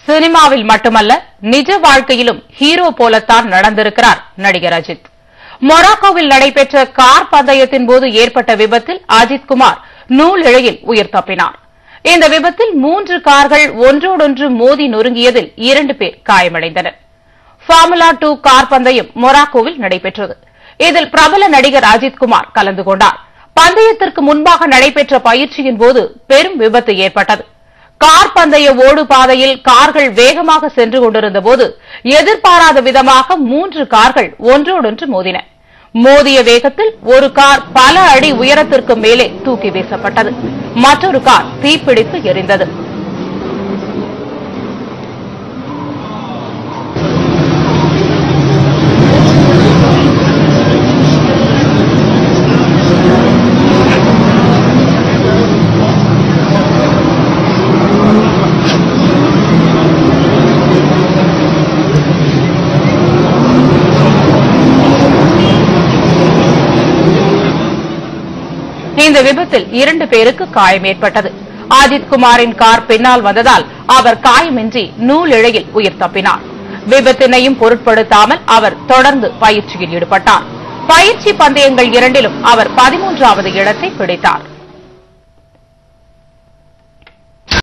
சினிமாவில் மட்டுமல்ல நிஜ வாழ்க்கையிலும் ஹீரோ போலத்தான் நடந்திருக்கிறார் நடிகர் அஜித் மொராக்கோவில் நடைபெற்ற கார் பந்தயத்தின் போது ஏற்பட்ட விபத்தில் அஜித் குமார் நூல் இழையில் உயிர் தப்பினார் இந்த விபத்தில் மூன்று கார்கள் ஒன்றோடொன்று மோதி நொறுங்கியதில் இரண்டு பேர் காயமடைந்தனர் ஃபார்முலா டூ கார் பந்தயம் மொராக்கோவில் நடைபெற்றது இதில் பிரபல நடிகர் அஜித் குமார் கலந்து கொண்டார் பந்தயத்திற்கு முன்பாக நடைபெற்ற பயிற்சியின் போது பெரும் விபத்து ஏற்பட்டது கார் பந்தய ஓடு பாதையில் கார்கள் வேகமாக சென்று கொண்டிருந்த போது எதிர்பாராத விதமாக மூன்று கார்கள் ஒன்றோடொன்று மோதின மோதிய வேகத்தில் ஒரு கார் பல அடி உயரத்திற்கு மேலே தூக்கி வீசப்பட்டது மற்றொரு கார் தீப்பிடித்து எரிந்தது இந்த விபத்தில் இரண்டு பேருக்கு காயம் ஏற்பட்டது ஆதித் குமாரின் கார் பின்னால் வந்ததால் அவர் காயமின்றி நூல் இழையில் உயிர் தப்பினார் விபத்தினையும் பொருட்படுத்தாமல் அவர் தொடர்ந்து பயிற்சியில் ஈடுபட்டார் பயிற்சி பந்தயங்கள் இரண்டிலும் அவர் பதிமூன்றாவது இடத்தை பிடித்தார்